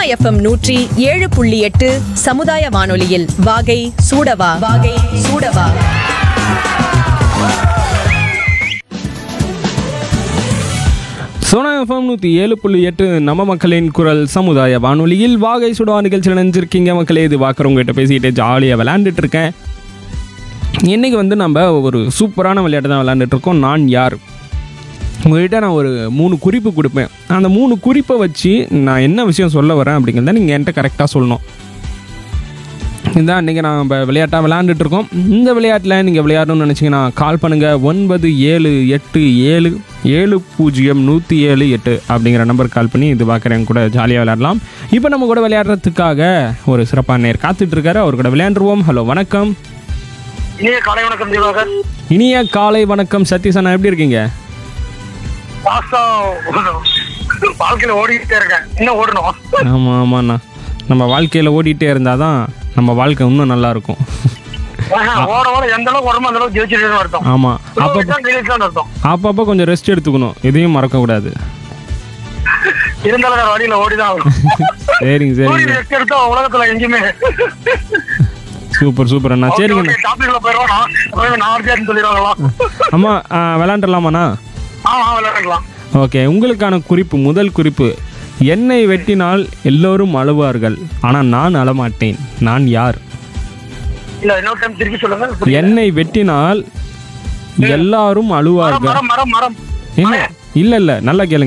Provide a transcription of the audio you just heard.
FM நூற்றி ஏழு புள்ளி எட்டு சமுதாய வானொலியில் வாகை சூடவா வாகை சூடவா சோனா எஃப்எம் நூற்றி ஏழு புள்ளி எட்டு நம்ம மக்களின் குரல் சமுதாய வானொலியில் வாகை சுடா நிகழ்ச்சியில் நினைஞ்சிருக்கீங்க மக்களே இது பார்க்குறவங்ககிட்ட பேசிக்கிட்டு ஜாலியாக விளையாண்டுட்டு இருக்கேன் இன்றைக்கி வந்து நம்ம ஒரு சூப்பரான விளையாட்டு தான் விளையாண்டுட்டு இருக்கோம் நான் யார் உங்கள்கிட்ட நான் ஒரு மூணு குறிப்பு கொடுப்பேன் அந்த மூணு குறிப்பை வச்சு நான் என்ன விஷயம் சொல்ல வரேன் அப்படிங்கிறத நீங்கள் என்கிட்ட கரெக்டாக சொல்லணும் இதுதான் இன்றைக்கி நான் இப்போ விளையாட்டாக விளையாண்டுட்டு இருக்கோம் இந்த விளையாட்டில் நீங்கள் விளையாடணும்னு நினச்சிங்கன்னா கால் பண்ணுங்கள் ஒன்பது ஏழு எட்டு ஏழு ஏழு பூஜ்ஜியம் நூற்றி ஏழு எட்டு அப்படிங்கிற நம்பர் கால் பண்ணி இது பார்க்குறேன் கூட ஜாலியாக விளையாடலாம் இப்போ நம்ம கூட விளையாடுறதுக்காக ஒரு சிறப்பான நேர் காத்துட்டு இருக்காரு அவர் கூட விளையாண்டுருவோம் ஹலோ வணக்கம் இனிய காலை வணக்கம் திவாகர் இனிய காலை வணக்கம் சதீஷ் எப்படி இருக்கீங்க பாஸ்தா வாழ்க்கையில ஓடிக்கிட்டே இருக்கேன் இன்னும் ஓடணும் ஆமாம் ஆமாண்ணா நம்ம வாழ்க்கையில் ஓடிட்டே இருந்தால் தான் நம்ம வாழ்க்கை இன்னும் நல்லா இருக்கும் ஆஹா, ஓட ஓட எந்த அளவுக்கு ஓடமோ அந்த அளவுக்கு ஜெயிச்சிட்டு அர்த்தம் ஆமாம் அப்போ ஜெயிச்சான்னு அர்த்தம் அப்பப்போ கொஞ்சம் ரெஸ்ட் எடுத்துக்கணும் எதையும் மறக்கக்கூடாது இருந்தாலும் வேற வழியில ஓடிதான் ஆகணும் சரிங்க சூரியன் சரிங்க ரெஸ்ட் எடுத்தா உலகத்துல எங்கேயுமே சூப்பர் சூப்பர் அண்ணா சரிங்கண்ணா டாபிக்ல போயிடுவோம் நான் அப்புறம் நான் ஆர்ஜியான்னு சொல்லிடுவாங்களா அம்மா ஆ, விளையாண்டுடலாமாண்ணா ஆமா விளையாடலாம் ஓகே உங்களுக்கான குறிப்பு முதல் குறிப்பு என்னை வெட்டினால் எல்லோரும் அழுவார்கள் ஆனால் நான் அழமாட்டேன் நான் யார் இல்ல இன்னொரு டைம் திருப்பி சொல்லுங்க புரியல. என்னை வெட்டினால் எல்லாரும் மரம் அழுவார்கள் மரம் மரம் மரம் என்ன இல்லை இல்லை நல்லா கேளுங்க